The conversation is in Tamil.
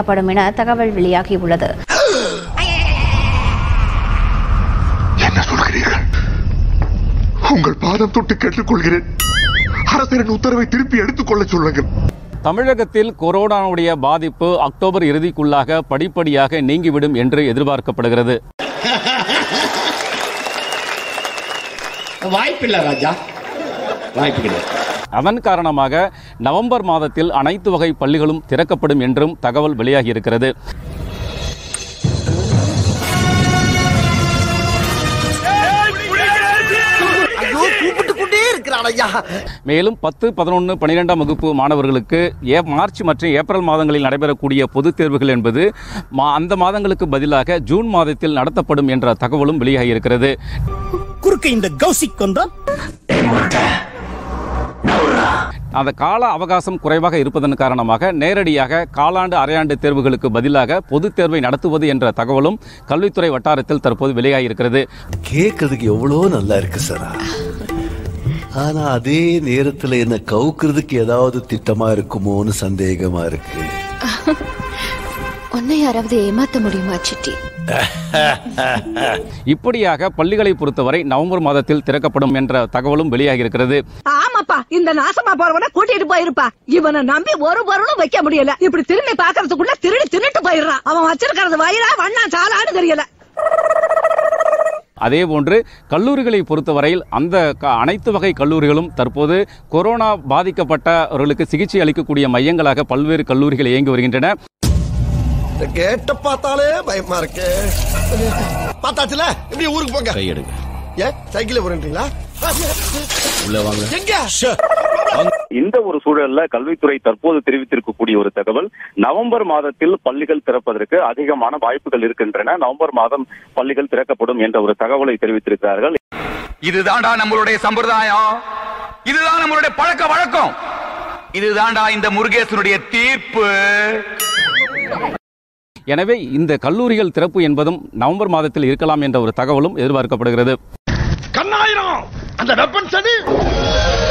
படும் என தகவல் வெளியாகியுள்ளது என்ன சொல்கிறீர்கள் உங்கள் பாதம் தொட்டு கேட்டுக்கொள்கிறேன் அரசரின் உத்தரவை திருப்பி எடுத்துக்கொள்ள சொல்லுங்கள் தமிழகத்தில் கொரோனாவுடைய பாதிப்பு அக்டோபர் இறுதிக்குள்ளாக படிப்படியாக நீங்கிவிடும் என்று எதிர்பார்க்கப்படுகிறது வாய்ப்பில்லை ராஜா வாய்ப்பு கிடையாது அதன் காரணமாக நவம்பர் மாதத்தில் அனைத்து வகை பள்ளிகளும் திறக்கப்படும் என்றும் தகவல் வெளியாகி இருக்கிறது ஐயோ கூப்பிட்டு கொண்டே இருக்கிறான் ஐயா மேலும் பத்து பதினொன்று பன்னிரெண்டாம் வகுப்பு மாணவர்களுக்கு ஏ மார்ச் மற்றும் ஏப்ரல் மாதங்களில் நடைபெறக்கூடிய பொதுத் தேர்வுகள் என்பது மா- அந்த மாதங்களுக்கு பதிலாக ஜூன் மாதத்தில் நடத்தப்படும் என்ற தகவலும் வெளியாகி இருக்கிறது குறுக்க இந்த கௌசிக் கொண்டான் அந்த கால அவகாசம் குறைவாக இருப்பதன் காரணமாக நேரடியாக காலாண்டு அரையாண்டு தேர்வுகளுக்கு பதிலாக பொதுத் தேர்வை நடத்துவது என்ற தகவலும் கல்வித்துறை வட்டாரத்தில் தற்போது வெளியாகி இருக்கிறது கேட்கறதுக்கு எவ்வளோ நல்லா இருக்கு சார் ஆனா அதே நேரத்துல என்ன கவுக்கிறதுக்கு ஏதாவது திட்டமா இருக்குமோன்னு சந்தேகமா இருக்கு உன்னை யாராவது ஏமாத்த முடியுமா சிட்டி இப்படியாக பள்ளிகளை பொறுத்தவரை நவம்பர் மாதத்தில் திறக்கப்படும் என்ற தகவலும் வெளியாகி இருக்கிறது ஆமாப்பா இந்த நாசமா போறவன கூட்டிட்டு போயிருப்பா இவனை நம்பி ஒரு பொருளும் வைக்க முடியல இப்படி திரும்பி பாக்குறதுக்குள்ள திருடி தின்னுட்டு போயிடுறான் அவன் வச்சிருக்கிறது வயிறா வண்ணா சாலான்னு தெரியல அதேபோன்று கல்லூரிகளை பொறுத்தவரையில் அந்த க- அனைத்து வகை கல்லூரிகளும் தற்போது கொரோனா பாதிக்கப்பட்டவர்களுக்கு சிகிச்சை அளிக்கக்கூடிய மையங்களாக பல்வேறு கல்லூரிகள் இயங்கி வருகின்றன கேட்ட பார்த்தாலே பயமா இருக்கு பார்த்தாச்சுல இப்படி ஊருக்கு போங்க கையெடுங்க ஏன் சைக்கிள் போறீங்களா உள்ள வாங்க எங்க இந்த ஒரு சூழல்ல கல்வித்துறை தற்போது தெரிவித்திருக்கக்கூடிய ஒரு தகவல் நவம்பர் மாதத்தில் பள்ளிகள் திறப்பதற்கு அதிகமான வாய்ப்புகள் இருக்கின்றன நவம்பர் மாதம் பள்ளிகள் திறக்கப்படும் என்ற ஒரு தகவலை தெரிவித்திருக்கிறார்கள் இதுதான்டா நம்மளுடைய சம்பிரதாயம் இதுதான் நம்மளுடைய பழக்க வழக்கம் இதுதான்டா இந்த முருகேசனுடைய தீர்ப்பு எனவே இந்த கல்லூரிகள் திறப்பு என்பதும் நவம்பர் மாதத்தில் இருக்கலாம் என்ற ஒரு தகவலும் எதிர்பார்க்கப்படுகிறது கண்ணாயிரம் அந்த வெப்பன் சதி